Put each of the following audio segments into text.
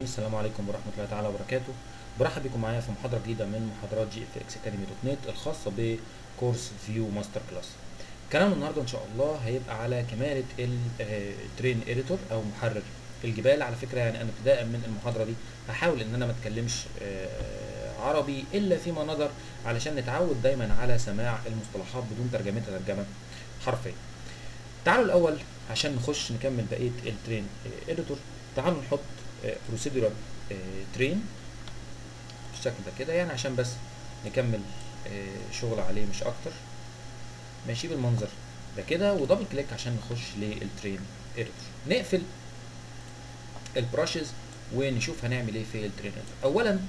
السلام عليكم ورحمة الله تعالى وبركاته برحب بكم معايا في محاضرة جديدة من محاضرات جي اف اكس اكاديمي دوت نت الخاصة بكورس فيو ماستر كلاس كلام النهارده ان شاء الله هيبقى على كمالة الترين اديتور او محرر الجبال على فكرة يعني انا ابتداء من المحاضرة دي هحاول ان انا ما اتكلمش آه، عربي الا فيما نظر علشان نتعود دايما على سماع المصطلحات بدون ترجمتها ترجمة حرفية تعالوا الاول عشان نخش نكمل بقيه الترين اديتور تعالوا نحط بروسيدورال ترين بالشكل ده كده يعني عشان بس نكمل آه، شغل عليه مش اكتر ماشي بالمنظر ده كده ودبل كليك عشان نخش للترين اديتور نقفل البراشز ونشوف هنعمل ايه في الترين اديتور اولا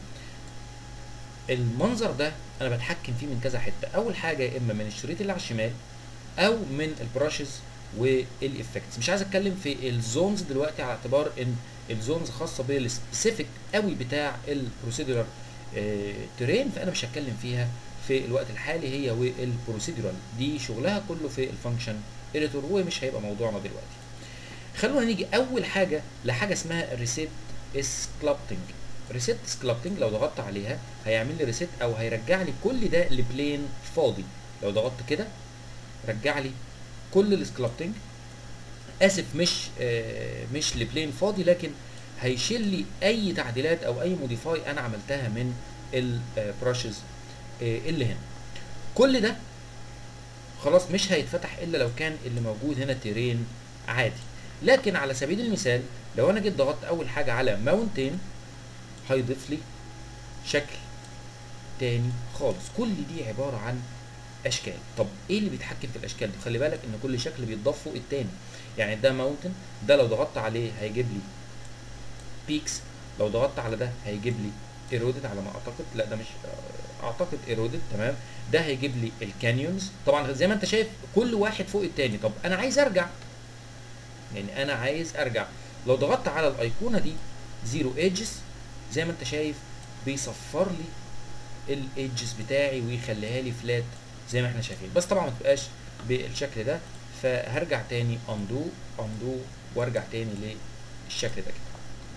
المنظر ده انا بتحكم فيه من كذا حته اول حاجه يا اما من الشريط اللي على الشمال او من البراشز والافكتس مش عايز اتكلم في الزونز دلوقتي على اعتبار ان الزونز خاصه بالسبيسيفيك قوي بتاع البروسيدورال ترين فانا مش هتكلم فيها في الوقت الحالي هي والبروسيدورال دي شغلها كله في الفانكشن اديتور ومش هيبقى موضوعنا دلوقتي خلونا نيجي اول حاجه لحاجه اسمها ريسيت سكلابتنج ريسيت سكلابتنج لو ضغطت عليها هيعمل لي ريسيت او هيرجع لي كل ده لبلين فاضي لو ضغطت كده رجع لي كل السكلابتنج اسف مش آه مش لبلين فاضي لكن هيشيل لي اي تعديلات او اي موديفاي انا عملتها من البراشز آه اللي هنا كل ده خلاص مش هيتفتح الا لو كان اللي موجود هنا تيرين عادي لكن على سبيل المثال لو انا جيت ضغطت اول حاجه على ماونتين هيضيف لي شكل تاني خالص كل دي عباره عن اشكال طب ايه اللي بيتحكم في الاشكال دي خلي بالك ان كل شكل بيتضاف فوق التاني يعني ده ماونتن ده لو ضغطت عليه هيجيب لي بيكس لو ضغطت على ده هيجيب لي ايرودد على ما اعتقد لا ده مش اعتقد ايرودد تمام ده هيجيب لي الكانيونز طبعا زي ما انت شايف كل واحد فوق التاني طب انا عايز ارجع يعني انا عايز ارجع لو ضغطت على الايقونه دي زيرو ايدجز زي ما انت شايف بيصفر لي الايدجز بتاعي ويخليها لي فلات زي ما احنا شايفين بس طبعا ما تبقاش بالشكل ده فهرجع تاني اندو اندو وارجع تاني للشكل ده كده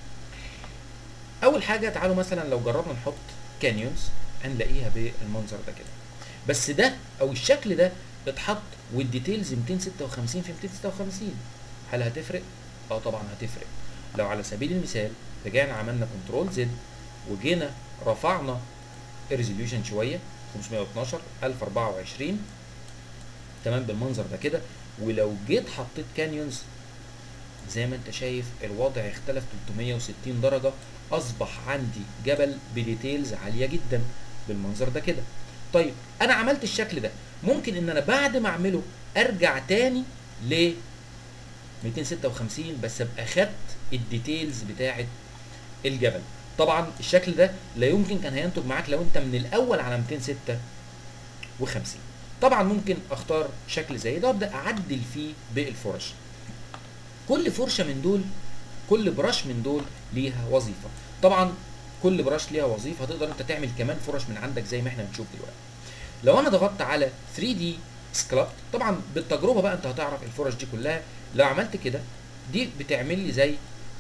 اول حاجه تعالوا مثلا لو جربنا نحط كانيونز هنلاقيها بالمنظر ده كده بس ده او الشكل ده اتحط والديتيلز 256 في 256 هل هتفرق اه طبعا هتفرق لو على سبيل المثال رجعنا عملنا كنترول زد وجينا رفعنا الريزوليوشن شويه 512 1024 تمام بالمنظر ده كده ولو جيت حطيت كانيونز زي ما انت شايف الوضع اختلف 360 درجه اصبح عندي جبل بديتيلز عاليه جدا بالمنظر ده كده طيب انا عملت الشكل ده ممكن ان انا بعد ما اعمله ارجع تاني ل 256 بس ابقى خدت الديتيلز بتاعه الجبل طبعا الشكل ده لا يمكن كان هينتج معاك لو انت من الاول على 256 طبعا ممكن اختار شكل زي ده وابدا اعدل فيه بالفرش كل فرشه من دول كل براش من دول ليها وظيفه طبعا كل براش ليها وظيفه تقدر انت تعمل كمان فرش من عندك زي ما احنا بنشوف دلوقتي لو انا ضغطت على 3 دي سكلابت طبعا بالتجربه بقى انت هتعرف الفرش دي كلها لو عملت كده دي بتعمل لي زي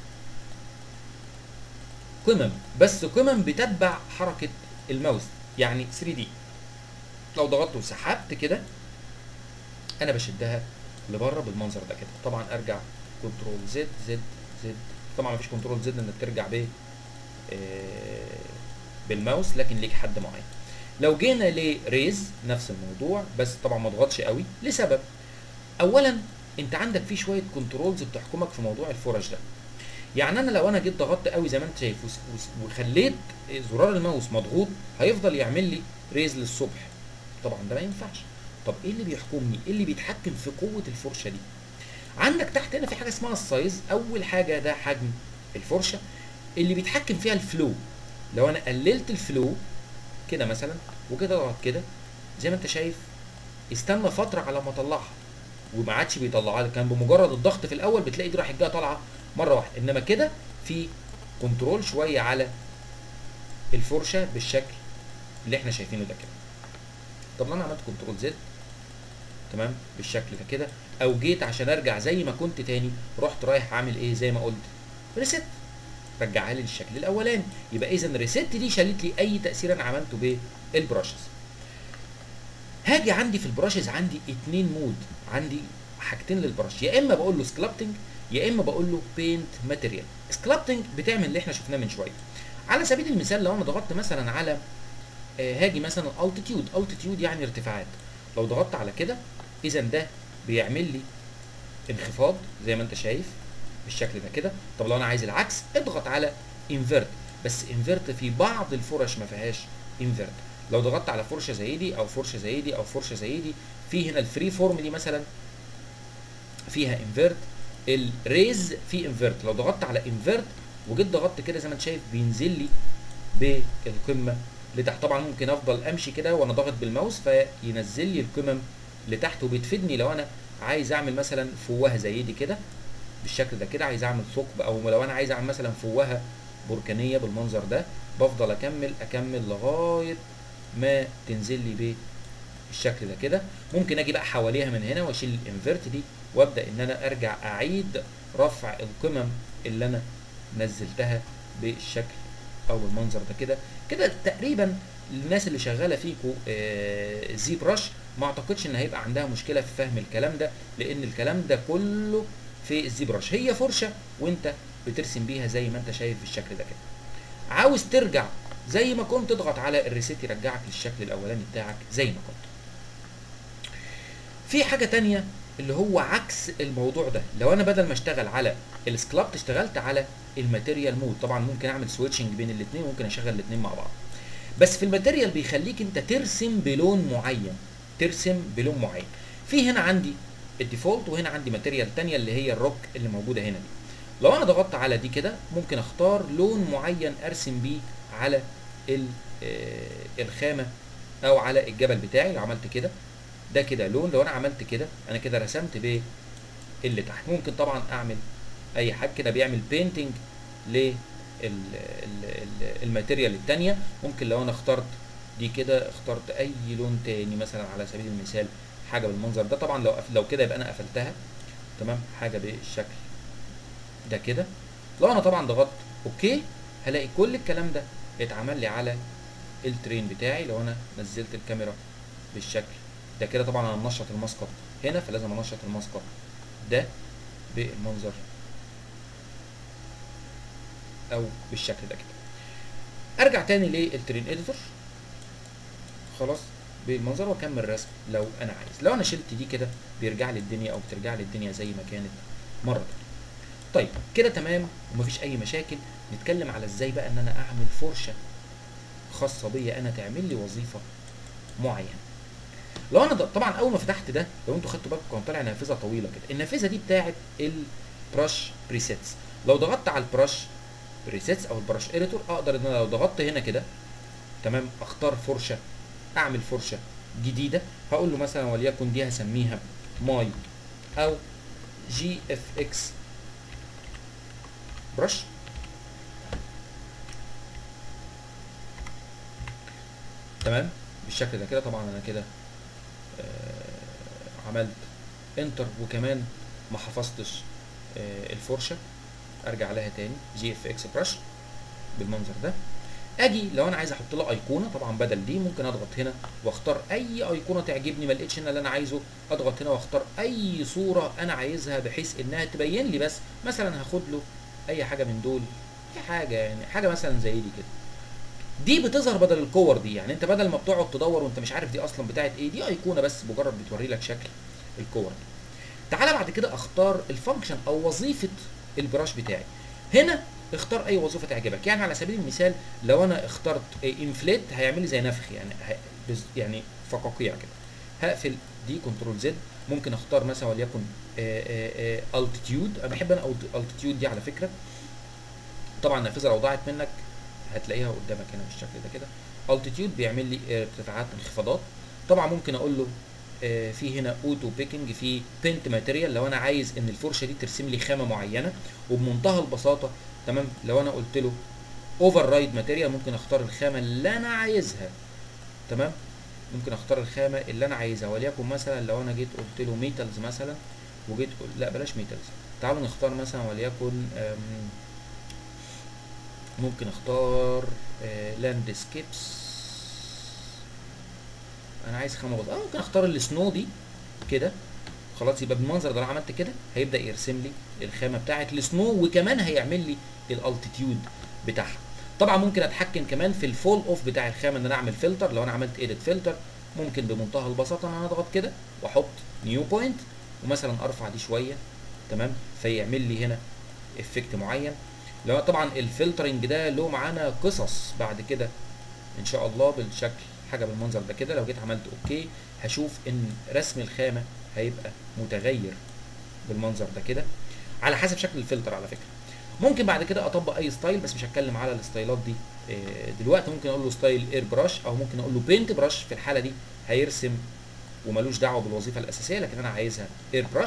قمم بس قمم بتتبع حركه الماوس يعني 3 دي لو ضغطت وسحبت كده انا بشدها لبره بالمنظر ده كده طبعا ارجع كنترول زد زد زد طبعا مفيش كنترول زد انك ترجع ب بالماوس لكن ليك حد معين لو جينا لريز نفس الموضوع بس طبعا ما اضغطش قوي لسبب اولا انت عندك في شويه كنترولز بتحكمك في موضوع الفرش ده يعني انا لو انا جيت ضغطت قوي زي ما انت شايف وخليت زرار الماوس مضغوط هيفضل يعمل لي ريز للصبح طبعا ده ما ينفعش طب ايه اللي بيحكمني ايه اللي بيتحكم في قوه الفرشه دي عندك تحت هنا في حاجه اسمها السايز اول حاجه ده حجم الفرشه اللي بيتحكم فيها الفلو لو انا قللت الفلو كده مثلا وكده اضغط كده زي ما انت شايف استنى فتره على ما اطلعها وما عادش بيطلعها كان بمجرد الضغط في الاول بتلاقي دي راحت جايه طالعه مره واحده انما كده في كنترول شويه على الفرشه بالشكل اللي احنا شايفينه ده كده طب لو انا عملت كنترول زد تمام بالشكل ده كده او جيت عشان ارجع زي ما كنت تاني رحت رايح عامل ايه زي ما قلت ريست رجعها لي للشكل الاولاني يبقى اذا ريست دي شالت لي اي تاثير انا عملته بالبراشز هاجي عندي في البراشز عندي اتنين مود عندي حاجتين للبرش يا اما بقول له سكلابتنج يا اما بقول له بينت ماتيريال سكلابتنج بتعمل اللي احنا شفناه من شويه على سبيل المثال لو انا ضغطت مثلا على آه هاجي مثلا التيتيود التيتيود يعني ارتفاعات لو ضغطت على كده اذا ده بيعمل لي انخفاض زي ما انت شايف بالشكل ده كده طب لو انا عايز العكس اضغط على انفيرت بس انفيرت في بعض الفرش ما فيهاش انفيرت لو ضغطت على فرشه زي دي او فرشه زي دي او فرشه زي دي في هنا الفري فورم دي مثلا فيها انفيرت الريز في انفيرت لو ضغطت على انفيرت وجيت ضغطت كده زي ما انت شايف بينزل لي بالقمه لتحت طبعا ممكن افضل امشي كده وانا ضاغط بالماوس فينزل لي القمم لتحت وبتفيدني لو انا عايز اعمل مثلا فوهه زي دي كده بالشكل ده كده عايز اعمل ثقب او لو انا عايز اعمل مثلا فوهه بركانيه بالمنظر ده بفضل اكمل اكمل لغايه ما تنزل لي بالشكل ده كده ممكن اجي بقى حواليها من هنا واشيل الانفيرت دي وابدا ان انا ارجع اعيد رفع القمم اللي انا نزلتها بالشكل او بالمنظر ده كده كده تقريبا الناس اللي شغاله فيكو آه زي برش ما اعتقدش ان هيبقى عندها مشكله في فهم الكلام ده لان الكلام ده كله في الزي برش هي فرشه وانت بترسم بيها زي ما انت شايف بالشكل ده كده عاوز ترجع زي ما كنت اضغط على الريسيت يرجعك للشكل الاولاني بتاعك زي ما كنت في حاجه تانية اللي هو عكس الموضوع ده لو انا بدل ما اشتغل على السكلابت اشتغلت على الماتيريال مود طبعا ممكن اعمل سويتشنج بين الاثنين ممكن اشغل الاثنين مع بعض بس في الماتيريال بيخليك انت ترسم بلون معين ترسم بلون معين في هنا عندي الديفولت وهنا عندي ماتيريال تانية اللي هي الروك اللي موجوده هنا دي لو انا ضغطت على دي كده ممكن اختار لون معين ارسم بيه على الخامه او على الجبل بتاعي لو عملت كده ده كده لون لو انا عملت كده انا كده رسمت ب اللي تحت ممكن طبعا اعمل اي حاجه كده بيعمل بينتنج لل الماتيريال الثانيه ممكن لو انا اخترت دي كده اخترت اي لون تاني مثلا على سبيل المثال حاجه بالمنظر ده طبعا لو لو كده يبقى انا قفلتها تمام حاجه بالشكل ده كده لو انا طبعا ضغطت اوكي هلاقي كل الكلام ده اتعمل لي على الترين بتاعي لو انا نزلت الكاميرا بالشكل ده كده طبعا انا منشط المسقط هنا فلازم انشط المسقط ده بالمنظر او بالشكل ده كده ارجع تاني للترين اديتور خلاص بالمنظر واكمل رسم لو انا عايز لو انا شلت دي كده بيرجع لي الدنيا او بترجع لي الدنيا زي ما كانت مره تانية طيب كده تمام ومفيش اي مشاكل نتكلم على ازاي بقى ان انا اعمل فرشه خاصه بيا انا تعمل لي وظيفه معينه لو انا طبعا اول ما فتحت ده لو انتوا خدتوا بالكم كان طالع نافذه طويله كده النافذه دي بتاعت البرش بريسيتس لو ضغطت على البرش بريسيتس او البرش اديتور اقدر ان انا لو ضغطت هنا كده تمام اختار فرشه اعمل فرشه جديده هقول له مثلا وليكن دي هسميها ماي او جي اف اكس برش تمام بالشكل ده كده طبعا انا كده آه عملت انتر وكمان ما حفظتش آه الفرشه ارجع لها تاني جي اف اكس برش بالمنظر ده اجي لو انا عايز احط له ايقونه طبعا بدل دي ممكن اضغط هنا واختار اي ايقونه تعجبني ما لقيتش هنا اللي انا عايزه اضغط هنا واختار اي صوره انا عايزها بحيث انها تبين لي بس مثلا هاخد له اي حاجه من دول اي حاجه يعني حاجه مثلا زي دي كده دي بتظهر بدل الكور دي يعني انت بدل ما بتقعد تدور وانت مش عارف دي اصلا بتاعت ايه دي ايقونه بس مجرد بتوري لك شكل الكور دي تعالى بعد كده اختار الفانكشن او وظيفه البراش بتاعي هنا اختار اي وظيفه تعجبك يعني على سبيل المثال لو انا اخترت انفليت هيعمل لي زي نفخ يعني يعني فقاقيع كده هقفل دي كنترول زد ممكن اختار مثلا وليكن التيتيود انا بحب انا التيتيود دي على فكره طبعا النافذه لو ضاعت منك هتلاقيها قدامك هنا بالشكل ده كده التيتيود بيعمل لي ارتفاعات انخفاضات طبعا ممكن اقول له في هنا اوتو بيكنج في بينت ماتيريال لو انا عايز ان الفرشه دي ترسم لي خامه معينه وبمنتهى البساطه تمام لو انا قلت له اوفر رايد ماتيريال ممكن اختار الخامه اللي انا عايزها تمام ممكن اختار الخامه اللي انا عايزها وليكن مثلا لو انا جيت قلت له ميتالز مثلا وجيت لا بلاش ميتالز تعالوا نختار مثلا وليكن ممكن اختار لاند سكيبس انا عايز خامه بسيطه اه ممكن اختار السنو دي كده خلاص يبقى بالمنظر ده لو عملت كده هيبدا يرسم لي الخامه بتاعه السنو وكمان هيعمل لي الالتيتيود بتاعها طبعا ممكن اتحكم كمان في الفول اوف بتاع الخامه ان انا اعمل فلتر لو انا عملت ايديت فلتر ممكن بمنتهى البساطه ان انا اضغط كده واحط نيو بوينت ومثلا ارفع دي شويه تمام فيعمل لي هنا افكت معين لو طبعا الفلترنج ده له معانا قصص بعد كده ان شاء الله بالشكل حاجه بالمنظر ده كده لو جيت عملت اوكي هشوف ان رسم الخامه هيبقى متغير بالمنظر ده كده على حسب شكل الفلتر على فكره ممكن بعد كده اطبق اي ستايل بس مش هتكلم على الستايلات دي دلوقتي ممكن اقول له ستايل اير براش او ممكن اقول له بينت براش في الحاله دي هيرسم وملوش دعوه بالوظيفه الاساسيه لكن انا عايزها اير براش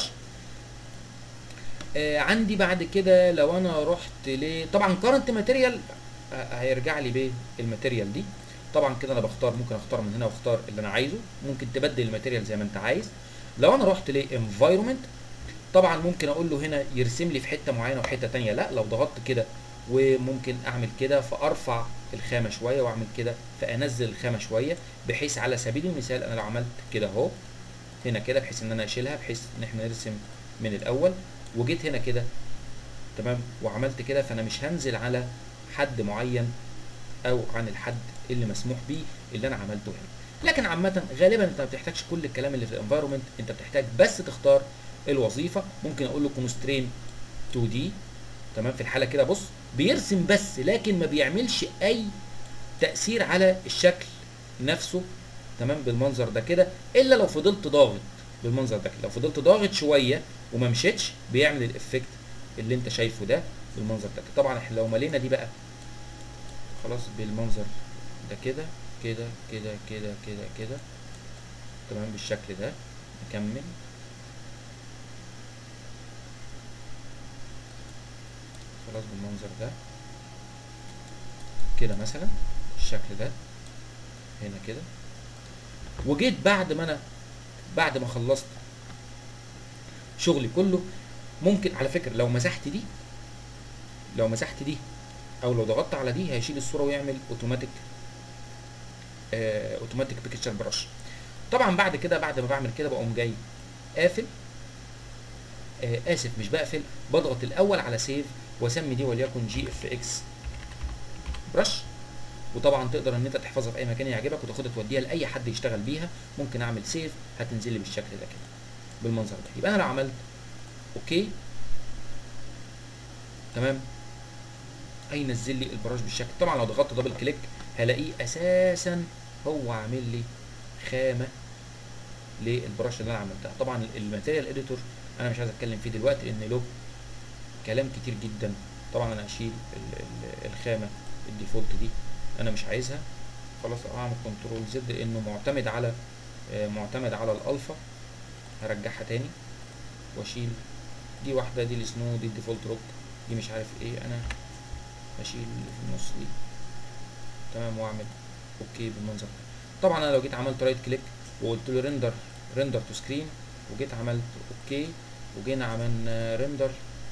آه عندي بعد كده لو انا رحت ل طبعا كارنت ماتيريال هيرجع لي بالماتيريال دي طبعا كده انا بختار ممكن اختار من هنا واختار اللي انا عايزه ممكن تبدل الماتيريال زي ما انت عايز لو انا رحت لانفايرمنت طبعا ممكن اقول له هنا يرسم لي في حته معينه وحته ثانيه لا لو ضغطت كده وممكن اعمل كده فارفع الخامه شويه واعمل كده فانزل الخامه شويه بحيث على سبيل المثال انا لو عملت كده اهو هنا كده بحيث ان انا اشيلها بحيث ان احنا نرسم من الاول وجيت هنا كده تمام وعملت كده فانا مش هنزل على حد معين او عن الحد اللي مسموح بيه اللي انا عملته هنا لكن عامه غالبا انت ما بتحتاجش كل الكلام اللي في الانفايرمنت انت بتحتاج بس تختار الوظيفه ممكن اقول له كونسترين 2 دي تمام في الحاله كده بص بيرسم بس لكن ما بيعملش اي تاثير على الشكل نفسه تمام بالمنظر ده كده الا لو فضلت ضاغط بالمنظر ده كده لو فضلت ضاغط شويه وما مشيتش بيعمل الافكت اللي انت شايفه ده بالمنظر ده كده طبعا احنا لو ملينا دي بقى خلاص بالمنظر ده كده كده كده كده كده كده تمام بالشكل ده نكمل خلاص بالمنظر ده كده مثلا الشكل ده هنا كده وجيت بعد ما انا بعد ما خلصت شغلي كله ممكن على فكره لو مسحت دي لو مسحت دي او لو ضغطت على دي هيشيل الصوره ويعمل اوتوماتيك آه اوتوماتيك بيكتشر براش طبعا بعد كده بعد ما بعمل كده بقوم جاي قافل آه اسف مش بقفل بضغط الاول على سيف واسمي دي وليكن جي اف اكس برش وطبعا تقدر ان انت تحفظها في اي مكان يعجبك وتاخدها توديها لاي حد يشتغل بيها ممكن اعمل سيف هتنزل لي بالشكل ده كده بالمنظر ده يبقى انا لو عملت اوكي تمام هينزل لي البراش بالشكل طبعا لو ضغطت دبل كليك هلاقيه اساسا هو عامل لي خامه للبراش اللي انا عملتها طبعا الماتيريال اديتور انا مش عايز اتكلم فيه دلوقتي لان له كلام كتير جدا طبعا انا هشيل الخامه الديفولت دي انا مش عايزها خلاص اعمل كنترول زد لانه معتمد على معتمد على الالفا هرجعها تاني واشيل دي واحده دي السنو دي الديفولت روك دي مش عارف ايه انا هشيل اللي في النص دي تمام واعمل اوكي بالمنظر ده طبعا انا لو جيت عملت رايت كليك وقلت له ريندر ريندر تو سكرين وجيت عملت اوكي وجينا عملنا ريندر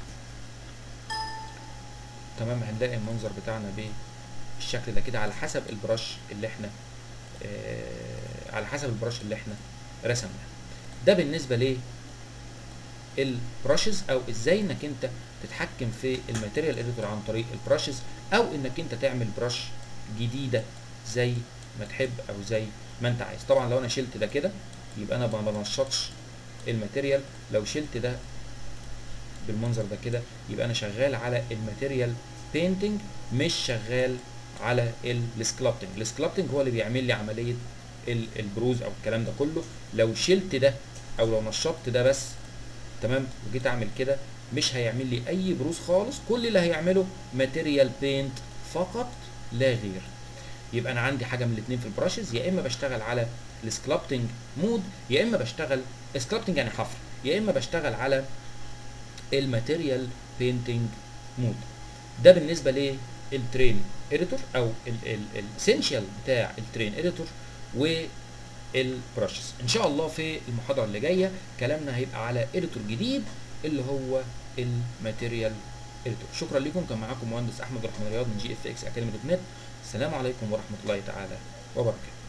تمام هنلاقي المنظر بتاعنا بالشكل ده كده على حسب البرش اللي احنا آه على حسب البرش اللي احنا رسمناه ده بالنسبه ل البراشز او ازاي انك انت تتحكم في الماتيريال اديتور عن طريق البراشز او انك انت تعمل برش جديده زي ما تحب او زي ما انت عايز طبعا لو انا شلت ده كده يبقى انا ما بنشطش الماتيريال لو شلت ده بالمنظر ده كده يبقى انا شغال على الماتيريال بينتنج مش شغال على السكلابتنج السكلابتنج هو اللي بيعمل لي عمليه البروز او الكلام ده كله لو شلت ده او لو نشطت ده بس تمام وجيت اعمل كده مش هيعمل لي اي بروز خالص كل اللي هيعمله ماتيريال بينت فقط لا غير يبقى انا عندي حاجه من الاثنين في البراشز يا اما بشتغل على السكلابتنج مود يا اما بشتغل سكلابتنج يعني حفر يا اما بشتغل على الماتيريال بينتنج مود ده بالنسبه للترين اديتور او الاسينشال بتاع الترين اديتور والبراشز ان شاء الله في المحاضره اللي جايه كلامنا هيبقى على اديتور جديد اللي هو الماتيريال اديتور شكرا لكم كان معاكم مهندس احمد الرحمن رياض من جي اف اكس اكاديمي دوت نت السلام عليكم ورحمه الله تعالى وبركاته